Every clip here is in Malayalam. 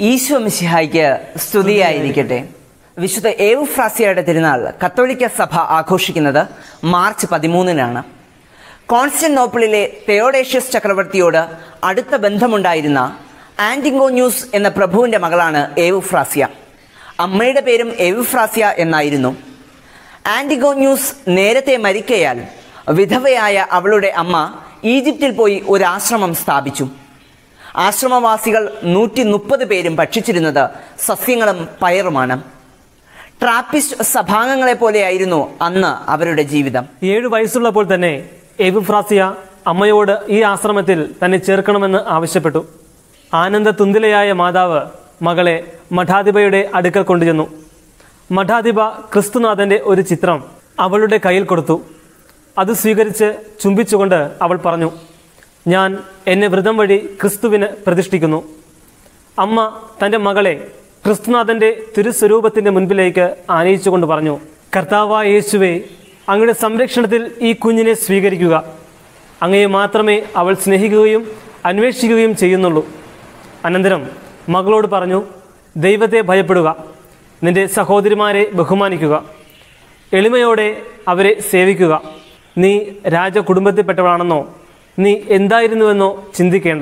ഈശോ മിശിഹായ്ക്ക് സ്തുതിയായിരിക്കട്ടെ വിശുദ്ധ ഏവുഫ്രാസിയയുടെ തിരുനാൾ കത്തോലിക്ക സഭ ആഘോഷിക്കുന്നത് മാർച്ച് പതിമൂന്നിനാണ് കോൺസ്റ്റന്റോപ്പിളിലെ തെയോഡേഷ്യസ് ചക്രവർത്തിയോട് അടുത്ത ബന്ധമുണ്ടായിരുന്ന ആന്റിഗോന്യൂസ് എന്ന പ്രഭുവിന്റെ മകളാണ് ഏവുഫ്രാസിയ അമ്മയുടെ പേരും ഏവുഫ്രാസിയ എന്നായിരുന്നു ആന്റിഗോന്യൂസ് നേരത്തെ മരിക്കയാൽ വിധവയായ അവളുടെ അമ്മ ഈജിപ്തിൽ പോയി ഒരു ആശ്രമം സ്ഥാപിച്ചു ആശ്രമവാസികൾ നൂറ്റി മുപ്പത് പേരും ഭക്ഷിച്ചിരുന്നത് സസ്യങ്ങളും പയറുമാണ് ട്രാപ്പിസ്റ്റ് സഭാംഗങ്ങളെ പോലെയായിരുന്നു അന്ന് അവരുടെ ജീവിതം ഏഴു വയസ്സുള്ളപ്പോൾ തന്നെ എബുഫ്രാസിയ അമ്മയോട് ഈ ആശ്രമത്തിൽ തന്നെ ചേർക്കണമെന്ന് ആവശ്യപ്പെട്ടു ആനന്ദ തുന്തിലയായ മാതാവ് മകളെ മഠാധിപയുടെ അടുക്കൽ കൊണ്ടുചെന്നു മഠാധിപ ക്രിസ്തുനാഥന്റെ ഒരു ചിത്രം അവളുടെ കയ്യിൽ കൊടുത്തു അത് സ്വീകരിച്ച് ചുംബിച്ചുകൊണ്ട് അവൾ പറഞ്ഞു ഞാൻ എന്നെ വ്രതം വഴി ക്രിസ്തുവിന് പ്രതിഷ്ഠിക്കുന്നു അമ്മ തൻ്റെ മകളെ ക്രിസ്തുനാഥന്റെ തിരുസ്വരൂപത്തിന്റെ മുൻപിലേക്ക് ആനയിച്ചുകൊണ്ട് പറഞ്ഞു കർത്താവായ യേശുവെ അങ്ങയുടെ സംരക്ഷണത്തിൽ ഈ കുഞ്ഞിനെ സ്വീകരിക്കുക അങ്ങയെ മാത്രമേ അവൾ സ്നേഹിക്കുകയും അന്വേഷിക്കുകയും ചെയ്യുന്നുള്ളൂ അനന്തരം മകളോട് പറഞ്ഞു ദൈവത്തെ ഭയപ്പെടുക നിന്റെ സഹോദരിമാരെ ബഹുമാനിക്കുക എളിമയോടെ അവരെ സേവിക്കുക നീ രാജകുടുംബത്തിൽപ്പെട്ടവളാണെന്നോ നീ എന്തായിരുന്നുവെന്നോ ചിന്തിക്കേണ്ട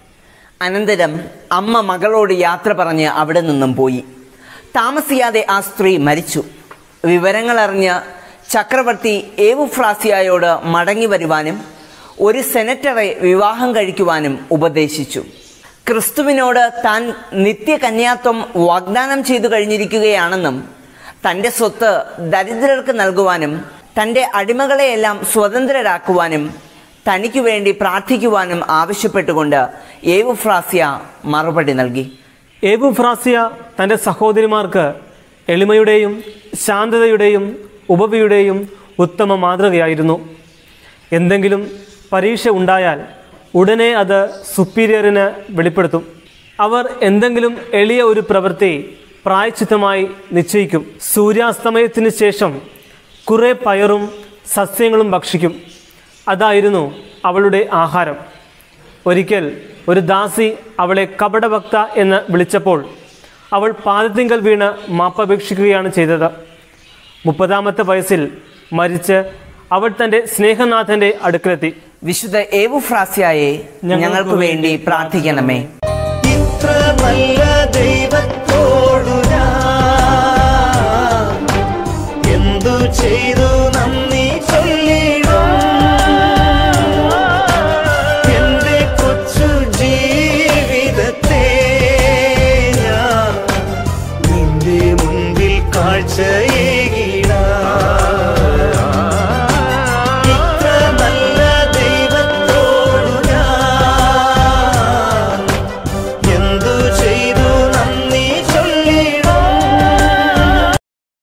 അനന്തരം അമ്മ മകളോട് യാത്ര പറഞ്ഞ് അവിടെ നിന്നും പോയി താമസിയാതെ ആ സ്ത്രീ മരിച്ചു വിവരങ്ങൾ അറിഞ്ഞ് ചക്രവർത്തി ഏവുഫ്രാസിയായോട് മടങ്ങി വരുവാനും ഒരു സെനറ്ററെ വിവാഹം കഴിക്കുവാനും ഉപദേശിച്ചു ക്രിസ്തുവിനോട് താൻ നിത്യകന്യാത്വം വാഗ്ദാനം ചെയ്തു കഴിഞ്ഞിരിക്കുകയാണെന്നും തൻ്റെ സ്വത്ത് ദരിദ്രർക്ക് നൽകുവാനും തൻ്റെ അടിമകളെയെല്ലാം സ്വതന്ത്രരാക്കുവാനും തനിക്കു വേണ്ടി പ്രാർത്ഥിക്കുവാനും ആവശ്യപ്പെട്ടുകൊണ്ട് ഏവുഫ്രാസിയ മറുപടി നൽകി ഏബുഫ്രാസിയ തൻ്റെ സഹോദരിമാർക്ക് എളിമയുടെയും ശാന്തതയുടെയും ഉപവിയുടെയും ഉത്തമ മാതൃകയായിരുന്നു എന്തെങ്കിലും പരീക്ഷ ഉണ്ടായാൽ ഉടനെ അത് സുപ്പീരിയറിന് വെളിപ്പെടുത്തും അവർ എന്തെങ്കിലും എളിയ ഒരു പ്രവൃത്തി പ്രായച്ചിത്തമായി നിശ്ചയിക്കും സൂര്യാസ്തമയത്തിന് ശേഷം കുറെ പയറും സസ്യങ്ങളും ഭക്ഷിക്കും അതായിരുന്നു അവളുടെ ആഹാരം ഒരിക്കൽ ഒരു ദാസി അവളെ കപടഭക്ത എന്ന് വിളിച്ചപ്പോൾ അവൾ പാദത്തിങ്കൽ വീണ് മാപ്പപേക്ഷിക്കുകയാണ് ചെയ്തത് മുപ്പതാമത്തെ വയസ്സിൽ മരിച്ച് അവൾ തൻ്റെ സ്നേഹനാഥൻ്റെ അടുക്കലെത്തി വിശുദ്ധ ഏവുഫ്രാസിയായെ ഞങ്ങൾക്ക് വേണ്ടി പ്രാർത്ഥിക്കണമേ ഇത്ര നല്ല ദൈവത്തോടു ഞാൻ എന്തു ചെയ്തു നന്ദി ചൊല്ലിടും എന്റെ കൊച്ചു ജീവിതത്തെ ഞാൻ നിന്റെ മുൻപിൽ കാഴ്ചയേ